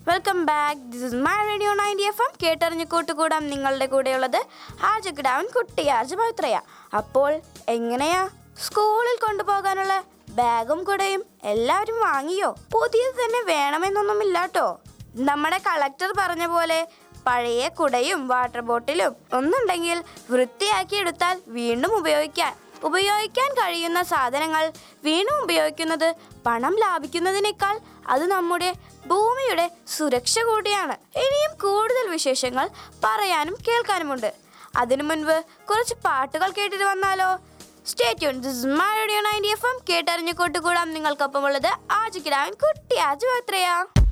welcome back this is my radio ninety F M കേട്ടറിഞ്ഞ് കൂട്ടുകൂടാം നിങ്ങളുടെ കൂടെയുള്ളത് ഹാജക്കിടാവൻ കുട്ടി ആർജ് പവിത്രയ അപ്പോൾ എങ്ങനെയാ സ്കൂളിൽ കൊണ്ടുപോകാനുള്ള ബാഗും കുടയും എല്ലാവരും വാങ്ങിയോ പുതിയത് തന്നെ വേണമെന്നൊന്നുമില്ല കേട്ടോ നമ്മുടെ കളക്ടർ പറഞ്ഞ പോലെ പഴയ കുടയും വാട്ടർ ബോട്ടിലും ഒന്നുണ്ടെങ്കിൽ വൃത്തിയാക്കി എടുത്താൽ വീണ്ടും ഉപയോഗിക്കാൻ ഉപയോഗിക്കാൻ കഴിയുന്ന സാധനങ്ങൾ വീണ്ടും ഉപയോഗിക്കുന്നത് പണം ലാഭിക്കുന്നതിനേക്കാൾ അത് നമ്മുടെ ഭൂമിയുടെ സുരക്ഷ കൂടിയാണ് ഇനിയും കൂടുതൽ വിശേഷങ്ങൾ പറയാനും കേൾക്കാനുമുണ്ട് അതിനു മുൻപ് കുറച്ച് പാട്ടുകൾ കേട്ടിട്ട് വന്നാലോ stay tuned this my radio ninety F M കേട്ടറിഞ്ഞു കൂട്ടുകൂടാം നിങ്ങൾക്കൊപ്പമുള്ളത് ആജിക്കിടാൻ കുട്ടി ആജു എത്രയാ